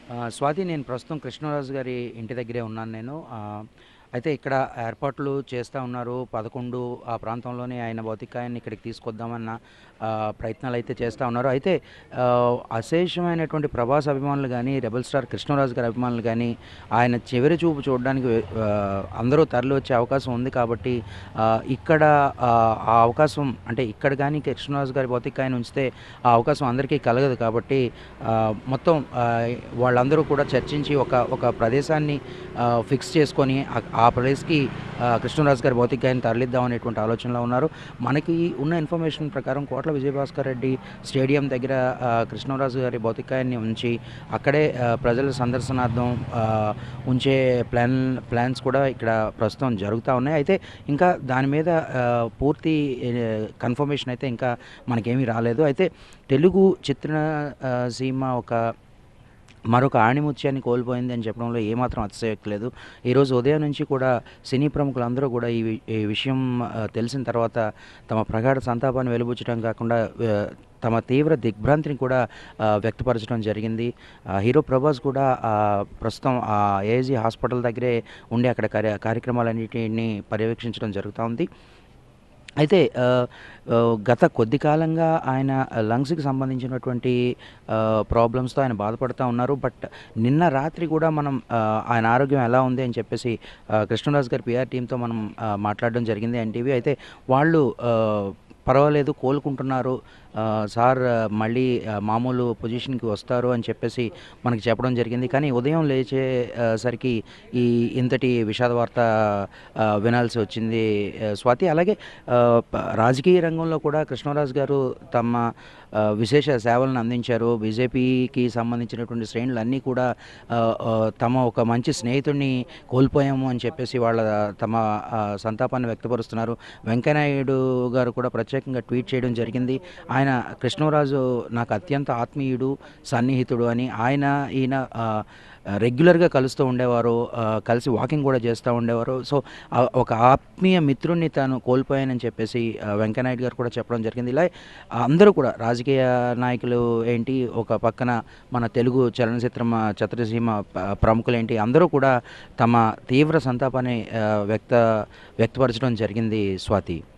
ఆ, స్వాతి నేను ప్రస్తుతం కృష్ణరాజు గారి ఇంటి దగ్గరే ఉన్నాను నేను ఆ, అయితే ఇక్కడ ఏర్పాట్లు చేస్తూ ఉన్నారు పదకొండు ఆ ప్రాంతంలోనే ఆయన భౌతికాయాన్ని ఇక్కడికి తీసుకొద్దామన్న ఆ, ప్రయత్నాలు అయితే చేస్తూ ఉన్నారు అయితే ఆ, అశేషమైనటువంటి ప్రభాస్ అభిమానులు కానీ రెబల్ స్టార్ కృష్ణరాజు గారి అభిమానులు కానీ ఆయన చివరి చూపు చూడడానికి ఆ, అందరూ తరలి వచ్చే అవకాశం ఉంది కాబట్టి ఆ, ఇక్కడ ఆ, ఆ అవకాశం అంటే ఇక్కడ కానీ కృష్ణరాజు గారి భౌతికాయాన్ని ఉంచితే ఆ అవకాశం అందరికీ కలగదు కాబట్టి ఆ, మొత్తం ఆ, వాళ్ళందరూ కూడా చర్చించి ఒక ఒక ప్రదేశాన్ని ఆ, ఫిక్స్ చేసుకొని ఆ- ఆ ప్లేస్కి ఆ, కృష్ణరాజు గారి భౌతికాయాన్ని తరలిద్దాం అనేటువంటి ఆలోచనలో ఉన్నారు మనకి ఉన్న ఇన్ఫర్మేషన్ ప్రకారం కోట్ల విజయభాస్కర్ రెడ్డి స్టేడియం దగ్గర ఆ, కృష్ణరాజు గారి భౌతికాయాన్ని ఉంచి అక్కడే ఆ, ప్రజల సందర్శనార్థం ఆ, ఉంచే ప్లాన్ ప్లాన్స్ కూడా ఇక్కడ ప్రస్తుతం జరుగుతూ ఉన్నాయి అయితే ఇంకా దాని మీద ఆ, పూర్తి కన్ఫర్మేషన్ అయితే ఇంకా మనకేమీ రాలేదు అయితే తెలుగు చిత్ర ఆ, సీమ ఒక మరొక ఆణిముత్యాన్ని కోల్పోయింది అని చెప్పడంలో ఏమాత్రం అతిశయోక్తి లేదు ఈరోజు ఉదయం నుంచి కూడా సినీ ప్రముఖులందరూ కూడా ఈ వి- ఈ విషయం ఆ, తెలిసిన తర్వాత తమ ప్రగాఢ సంతాపాన్ని వెలుబుచ్చడం కాకుండా ఆ, తమ తీవ్ర దిగ్భ్రాంతిని కూడా ఆ, వ్యక్తపరచడం జరిగింది ఆ, హీరో ప్రభాస్ కూడా ఆ, ప్రస్తుతం ఆ ఏజీ హాస్పిటల్ దగ్గరే ఉండి అక్కడ కార్య కార్యక్రమాలన్నిటిని పర్యవేక్షించడం జరుగుతూ ఉంది అయితే ఆ, ఆ, గత కొద్ది కాలంగా ఆయన లంగ్స్కి సంబంధించినటువంటి ప్రాబ్లమ్స్తో ఆయన బాధపడుతూ ఉన్నారు బట్ నిన్న రాత్రి కూడా మనం ఆ, ఆయన ఆరోగ్యం ఎలా ఉంది అని చెప్పేసి ఆ, కృష్ణరాజు గారి పిఆర్ టీంతో మనం ఆ, మాట్లాడడం జరిగింది ఎన్టీవీ అయితే వాళ్ళు ఆ, పర్వాలేదు కోలుకుంటున్నారు ఆ, సార్ ఆ, మళ్ళీ ఆ, మామూలు పొజిషన్కి వస్తారు అని చెప్పేసి మనకి చెప్పడం జరిగింది కానీ ఉదయం లేచే ఆ, సరికి ఈ ఇంతటి విషాద వార్త ఆ, వినాల్సి వచ్చింది ఆ, స్వాతి అలాగే ఆ, ప- రాజకీయ రంగంలో కూడా కృష్ణరాజు గారు తమ ఆ, విశేష సేవలను అందించారు బీజేపీకి సంబంధించినటువంటి శ్రేణులు అన్నీ కూడా ఆ, ఆ, తమ ఒక మంచి స్నేహితుడిని కోల్పోయాము అని చెప్పేసి వాళ్ళ తమ ఆ, సంతాపాన్ని వ్యక్తపరుస్తున్నారు వెంకయ్యనాయుడు గారు కూడా ప్రత్యేకంగా ట్వీట్ చేయడం జరిగింది ఆయన కృష్ణరాజు నాకు అత్యంత ఆత్మీయుడు సన్నిహితుడు అని ఆయన ఈయన ఆ, రెగ్యులర్గా కలుస్తూ ఉండేవారు ఆ, కలిసి వాకింగ్ కూడా చేస్తూ ఉండేవారు సో ఆ ఒక ఆత్మీయ మిత్రుడిని తాను కోల్పోయానని చెప్పేసి ఆ, వెంకయ్యనాయుడు గారు కూడా చెప్పడం జరిగింది ఇలా అందరూ కూడా రాజకీయ నాయకులు ఏంటి ఒక పక్కన మన తెలుగు చలనచిత్ర చిత్రసీమ ప- ప్రముఖులేంటి అందరూ కూడా తమ తీవ్ర సంతాపాన్ని ఆ, వ్యక్త వ్యక్తపరచడం జరిగింది స్వాతి